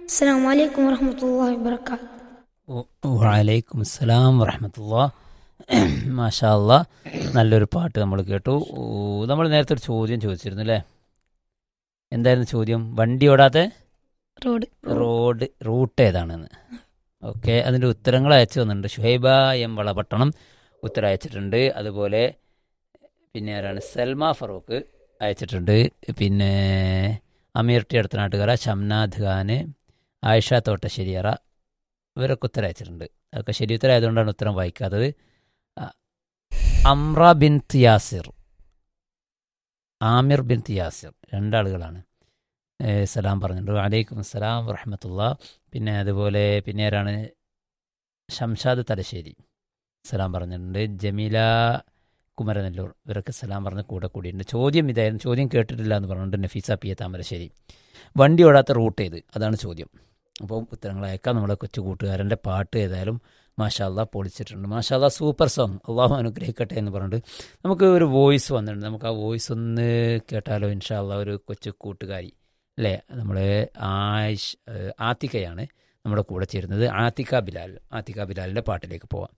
السلام عليكم ورحمة الله وبركاته വലൈക്കും അസ്സലാം വറഹമത്തുള്ള മാഷാ അല്ലാ നല്ലൊരു പാട്ട് നമ്മൾ കേട്ടു നമ്മൾ നേരത്തെ ഒരു ചോദ്യം ചോദിച്ചിരുന്നു അല്ലേ എന്തായിരുന്നു ചോദ്യം വണ്ടി ഓടാത്ത റോഡ് റോഡ് റൂട്ട് ഏതാണെന്ന് ഓക്കെ അതിൻ്റെ ഉത്തരങ്ങൾ അയച്ചു വന്നിട്ടുണ്ട് ഷുഹൈബ എം വളപട്ടണം ഉത്തരം അയച്ചിട്ടുണ്ട് അതുപോലെ പിന്നെ ആരാണ് സൽമ ഫറൂഖ് അയച്ചിട്ടുണ്ട് പിന്നെ അമീർ ടി അടുത്ത നാട്ടുകാര ഷംനാഥ് ഖാന് ആയിഷ തോട്ടശ്ശേരിയറ ഇവരൊക്കെ ഉത്തരം അയച്ചിട്ടുണ്ട് അതൊക്കെ ശരി ഉത്തരം ആയതുകൊണ്ടാണ് ഉത്തരം വായിക്കാത്തത് അ- Amr bin Yasir Amir bin Yasir രണ്ടാളുകളാണ് ഏ, സലാം പറഞ്ഞിട്ടുണ്ട് വലൈക്കും സലാം വറഹമത്തുള്ള പിന്നെ അതുപോലെ പിന്നെ ആരാണ് ഷംഷാദ് തലശ്ശേരി സലാം പറഞ്ഞിട്ടുണ്ട് ജമീല കുമരനെല്ലൂർ ഇവരൊക്കെ സലാം പറഞ്ഞ് കൂടെ കൂടിയിട്ടുണ്ട് ചോദ്യം ഇതായിരുന്നു ചോദ്യം കേട്ടിട്ടില്ല എന്ന് പറഞ്ഞിട്ടുണ്ട് നഫീസ പി എ താമരശ്ശേരി വണ്ടി ഓടാത്ത റൂട്ട് ഏത് അതാണ് ചോദ്യം അപ്പോൾ ഉത്തരങ്ങൾ അയക്കാം നമ്മുടെ കൊച്ചു കൂട്ടുകാരൻ്റെ പാട്ട് ഏതായാലും മാഷാല്ല പൊളിച്ചിട്ടുണ്ട് മാഷാല്ല സൂപ്പർ സോങ് അള്ളാഹു അനുഗ്രഹിക്കട്ടെ എന്ന് പറഞ്ഞിട്ട് നമുക്ക് ഒരു വോയിസ് വന്നിട്ടുണ്ട് നമുക്ക് ആ വോയിസ് ഒന്ന് കേട്ടാലോ ഇൻഷാല്ല ഒരു കൊച്ചു കൂട്ടുകാരി അല്ലേ നമ്മൾ ആയിഷ് ഏഹ് ആത്തിക്കയാണ് നമ്മുടെ കൂടെ ചേരുന്നത് ആത്തിക ബിലാൽ ആത്തിക ബിലാലിൻ്റെ പാട്ടിലേക്ക് പോവാം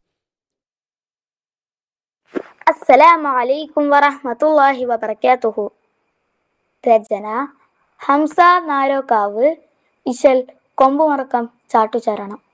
അസ്സലാമു അലൈക്കും വറഹ്മത്തുള്ളാഹി വബറകാതുഹു രചന ഹംസ നാരോക്കാവ് ഇശൽ കൊമ്പുമറക്കം ചാട്ടുചരണം